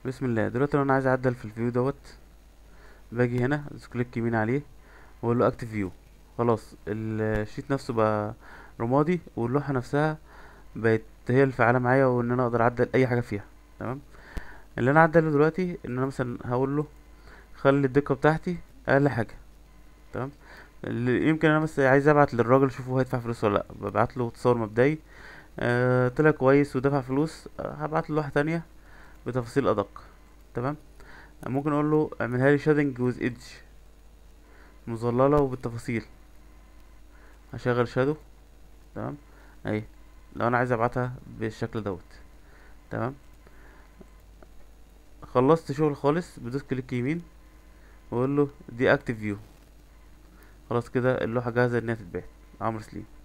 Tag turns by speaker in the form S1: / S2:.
S1: بسم الله دلوقتي لو انا عايز اعدل في الفيو دوت باجي هنا ادوس كليك يمين عليه واقول له اكتف فيو خلاص الشيت نفسه بقى رمادي واللوحه نفسها بقت هي اللي فعاله معايا وان انا اقدر اعدل اي حاجه فيها تمام اللي انا اعدله دلوقتي ان انا مثلا هقول له خلي الدقه بتاعتي اقل حاجه تمام اللي يمكن انا بس عايز ابعت للراجل اشوفه هيدفع فلوس ولا لا ببعت له تصور مبدئي آه طلع كويس ودفع فلوس آه هبعت له لوحه تانية بتفاصيل ادق تمام ممكن اقول له اعملها لي شادنج ويز ايدج مظلله وبالتفاصيل هشغل شادو تمام اهي لو انا عايز ابعتها بالشكل دوت تمام خلصت شغل خالص بدوس كليك يمين واقول له دي اكتف فيو خلاص كده اللوحه جاهزه انها تتباع عمرو سليم